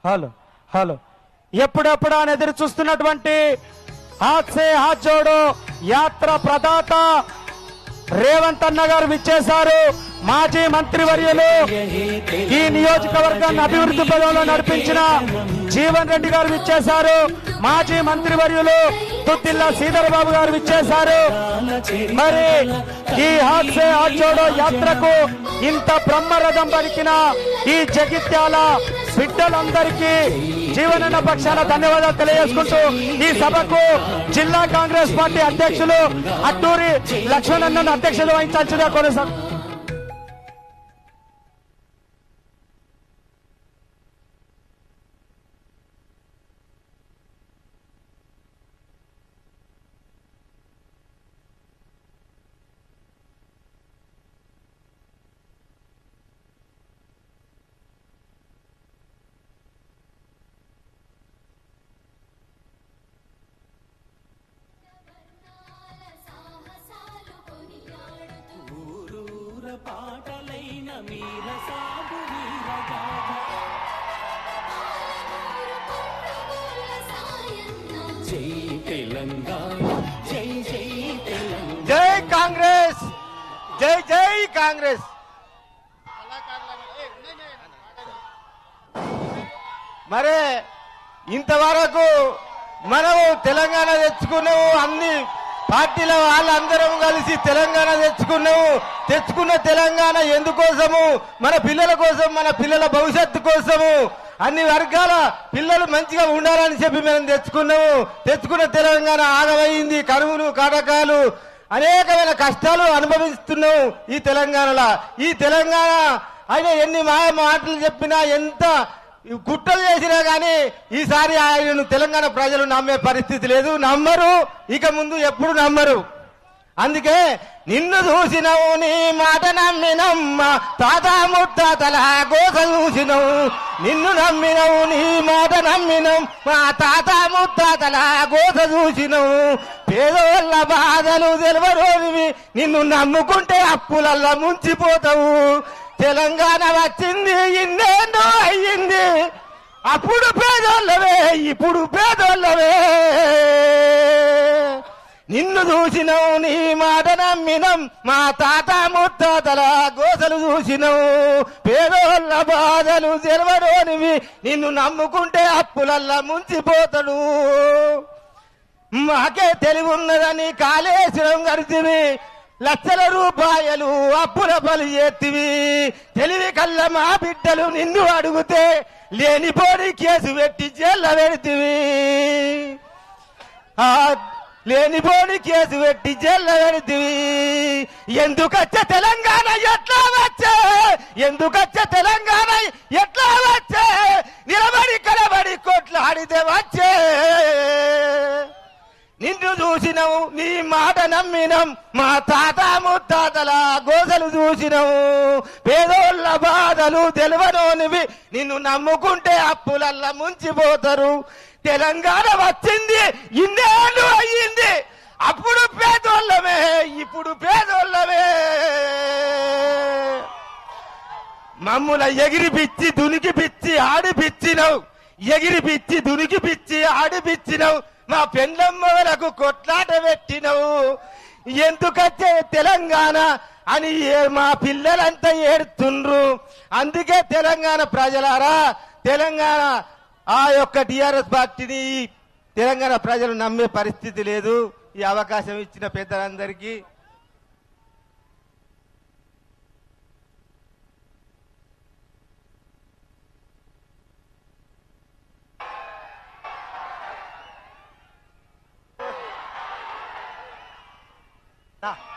Hello hello ఎప్పుడెప్పుడు అని ఎదురు చూస్తున్నటువంటి హాత్ సే హాత్ జోడో యాత్ర ప్రదాత రేవంత్ అన్న గారు విచ్చేశారు మాజీ మంత్రివర్యులు ఈ నియోజకవర్గాన్ని అభివృద్ధి పదంలో నడిపించిన జీవన్ రెడ్డి గారు విచ్చేశారు మాజీ మంత్రివర్యులు తుత్తిల్ల శ్రీధర్ బాబు గారు విచ్చేశారు మరి ఈ హాస్య ఆచోడో యాత్రకు ఇంత బ్రహ్మరథం పలికిన ఈ జగిత్యాల బిడ్డలందరికీ జీవనన్న పక్షాన ధన్యవాదాలు తెలియజేసుకుంటూ ఈ సభకు జిల్లా కాంగ్రెస్ పార్టీ అధ్యక్షులు అట్టూరి లక్ష్మణన్నను అధ్యక్షత వహించాల్సిందిగా కొనసాగు సాహసాలు కొనియాడుతూ ఊరూర పాటలైన మీర సాగు వీరగాథ కొట్టుగోళ్ళ సాయన్న జై తెలంగాణ జై జై తెలంగాణ జై కాంగ్రెస్ జై జై కాంగ్రెస్ మరే ఇంతవరకు మనము తెలంగాణ తెచ్చుకున్నాము అన్ని పార్టీల వాళ్ళందరం కలిసి తెలంగాణ తెచ్చుకున్నాము తెచ్చుకున్న తెలంగాణ ఎందుకోసము మన పిల్లల కోసం మన పిల్లల భవిష్యత్తు కోసము అన్ని వర్గాల పిల్లలు మంచిగా ఉండాలని చెప్పి మేము తెచ్చుకున్నాము తెచ్చుకున్న తెలంగాణ ఆగమైంది కరువులు కాటకాలు అనేకమైన కష్టాలు అనుభవిస్తున్నాం ఈ తెలంగాణలో ఈ తెలంగాణ ఆయన ఎన్ని మాయ మాటలు చెప్పినా ఎంత కుట్రలు చేసినా గానీ ఈసారి ఆయనను తెలంగాణ ప్రజలు నమ్మే పరిస్థితి లేదు నమ్మరు ఇక ముందు ఎప్పుడు నమ్మరు అందుకే నిన్ను చూసినవు నీ మాట నమ్మినమ్మ తాత ముత్తాతల గోస చూసినవు నిన్ను నమ్మినవు నీ మాట నమ్మినం మా తాత ముత్తాతల గోస చూసినవు పేదోళ్ళ బాధలు తెలవరోనివి నిన్ను నమ్ముకుంటే అప్పులల్లా ముంచిపోతావు తెలంగాణ వచ్చింది ఇన్నేందో అయ్యింది అప్పుడు పేదోళ్ళవే ఇప్పుడు పేదోళ్ళవే నిన్ను చూసినావు నీ మాట నమ్మినం మా తాత ముత్తాతల గోసలు చూసినావు పేదోళ్ళ బాధలు తెలవరోనివి నిన్ను నమ్ముకుంటే అప్పులల్లా ముంచిపోతాడు మాకే తెలివి ఉన్నదని కాళేశ్వరం గడిచివి లక్షల రూపాయలు అప్పుల బలి చేతివి తెలివి కల్ల మా బిడ్డలు నిన్ను అడిగితే లేనిపోని కేసు పెట్టి జైల్లో పెడితివి ఆ లేనిపోని కేసు పెట్టి జైల్లో పెడితివి ఎందుకచ్చ తెలంగాణ ఎట్లా వచ్చే ఎందుకచ్చ తెలంగాణ ఎట్లా వచ్చే నిలబడి కలబడి కొట్లాడితే వచ్చే నిన్ను చూసినవు నీ మాట నమ్మినం మా తాత ముత్తాతల గోసలు చూసినవు పేదోళ్ళ బాధలు తెలవనోనివి నిన్ను నమ్ముకుంటే అప్పులల్లా ముంచిపోతారు తెలంగాణ వచ్చింది ఇన్నేళ్ళు అయ్యింది అప్పుడు పేదోళ్ళమే ఇప్పుడు పేదోళ్ళమే మమ్ముల ఎగిరి పిచ్చి దునికి పిచ్చి ఆడి పిచ్చినవు ఎగిరి పిచ్చి దునికి పిచ్చి ఆడి పిచ్చినవు మా పెండమ్మలకు కొట్లాట పెట్టినవు ఎందుకచ్చే తెలంగాణ అని ఏ- మా పిల్లలంతా ఏడుతుండ్రు అందుకే తెలంగాణ ప్రజలారా తెలంగాణ ఆ యొక్క టిఆర్ఎస్ పార్టీని తెలంగాణ ప్రజలు నమ్మే పరిస్థితి లేదు ఈ అవకాశం ఇచ్చిన పెద్దలందరికీ దా.